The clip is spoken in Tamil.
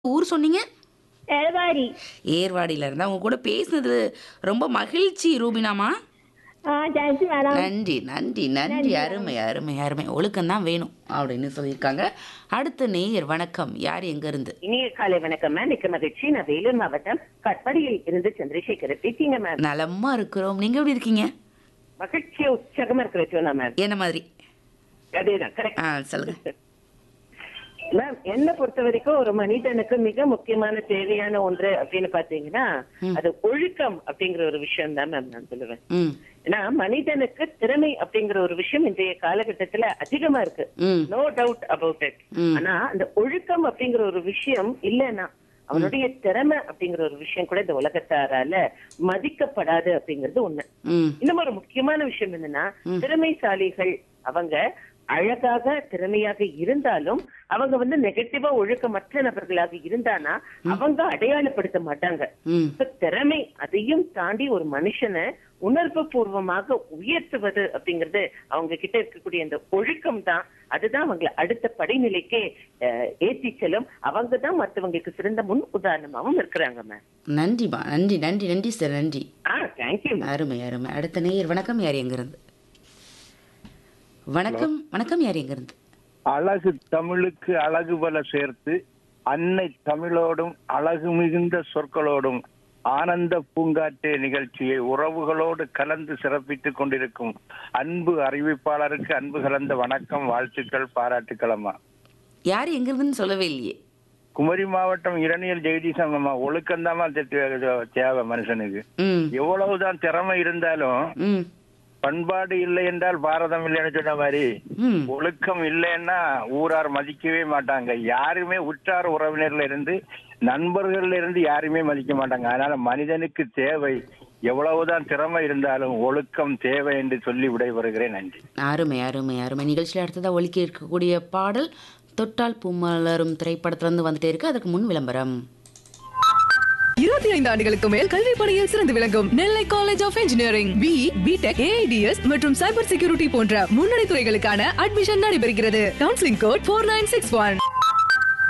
ஊர் சொன்னீங்க எடவாடி ஏர்வாடியில இருந்தா உங்க கூட பேசுனது ரொம்ப மகிழ்ச்சி ரூபினாமா ஆ தேங்க்ஸ் மேடம் நன்றி நன்றி நன்றி அருமை அருமை அருமை ஒழுக்கம் தான் வேணும் அப்படின்னு சொல்லியிருக்காங்க அடுத்த நேயர் வணக்கம் யார் எங்க இருந்து இனிய காலை வணக்கம் மேம் மிக்க மகிழ்ச்சி நான் வேலூர் மாவட்டம் கட்படியில் இருந்து சந்திரசேகர் இருக்கீங்க மேம் நலமா இருக்கிறோம் நீங்க எப்படி இருக்கீங்க மகிழ்ச்சியா உற்சாகமா இருக்கிற மேம் என்ன மாதிரி அதேதான் கரெக்ட் ஆ சொல்லுங்க மேம் என்ன பொறுத்த வரைக்கும் ஒரு மனிதனுக்கு மிக முக்கியமான தேவையான ஒன்று அப்படின்னு பாத்தீங்கன்னா அது ஒழுக்கம் அப்படிங்கிற ஒரு விஷயம் தான் மேம் நான் சொல்லுவேன் ம் ஏன்னா மனிதனுக்கு திறமை அப்படிங்கிற ஒரு விஷயம் இன்றைய காலகட்டத்துல அதிகமா இருக்கு ம் நோ டவுட் அபவுட் இட் ம். ஆனா அந்த ஒழுக்கம் அப்படிங்கிற ஒரு விஷயம் இல்லைன்னா அவனுடைய திறமை அப்படிங்கிற ஒரு விஷயம் கூட இந்த உலகத்தாரால மதிக்கப்படாது அப்படிங்கிறது ஒண்ணு ம் இன்னும் ஒரு முக்கியமான விஷயம் என்னன்னா திறமைசாலிகள் அவங்க அழகாக திறமையாக இருந்தாலும் அவங்க வந்து நெகட்டிவா ஒழுக்கமற்ற நபர்களாக இருந்தானா அவங்க அடையாளப்படுத்த மாட்டாங்க ம் இப்ப திறமை அதையும் தாண்டி ஒரு மனுஷனை உணர்வு பூர்வமாக உயர்த்துவது அப்படிங்கிறது அவங்க கிட்ட இருக்கக்கூடிய அந்த ஒழுக்கம் தான் அதுதான் அவங்களை அடுத்த படிநிலைக்கே அஹ், ஏத்தி செல்லும் அவங்க தான் மற்றவங்களுக்கு சிறந்த முன் உதாரணமாவும் இருக்கிறாங்க மேம் நன்றிமா நன்றி நன்றி நன்றி சார் நன்றி ஆ தேங்க்யூ அருமை அருமை அடுத்த நேயர் வணக்கம் யார் எங்க இருந்து வணக்கம் வணக்கம் யார் எங்க இருந்து அழகு தமிழுக்கு அழகு பல சேர்த்து அன்னை தமிழோடும் அழகு மிகுந்த சொற்களோடும் ஆனந்த பூங்காற்றே நிகழ்ச்சியை உறவுகளோடு கலந்து சிறப்பித்துக் கொண்டிருக்கும் அன்பு அறிவிப்பாளருக்கு அன்பு கலந்த வணக்கம் வாழ்த்துக்கள் பாராட்டுக்கள் அம்மா யார் எங்க இருந்துன்னு சொல்லவே இல்லையே குமரி மாவட்டம் இரணியல் ஜெகதீசம் அம்மா ஒழுக்கம்தாம்மா தே- தே- தேவை மனுஷனுக்கு ம் எவ்வளவுதான் திறமை இருந்தாலும் ம் பண்பாடு இல்லை என்றால் பாரதம் இல்லைன்னு சொன்ன மாதிரி ம் ஒழுக்கம் இல்லைன்னா ஊரார் மதிக்கவே மாட்டாங்க யாருமே உற்றார் உறவினர்ல இருந்து நண்பர்கள்ல இருந்து யாருமே மதிக்க மாட்டாங்க அதனால மனிதனுக்கு தேவை எவ்வளவுதான் திறமை இருந்தாலும் ஒழுக்கம் தேவை என்று சொல்லி விடைபெறுகிறேன் நன்றி அருமை அருமை அருமை நிகழ்ச்சியில் அடுத்ததாக ஒலிக்க இருக்கக்கூடிய பாடல் தொட்டால் பூமலரும் திரைப்படத்திலிருந்து வந்துட்டே இருக்கு அதுக்கு முன் விளம்பரம் இருபத்தி ஐந்து ஆண்டுகளுக்கு மேல் கல்வி பணியில் சிறந்து விளங்கும் Nellai college of engineering B BTech AIDS மற்றும் சைபர் செக்யூரிட்டி போன்ற முன்னணி துறைகளுக்கான அட்மிஷன் நடைபெறுகிறது counselling code four nine six one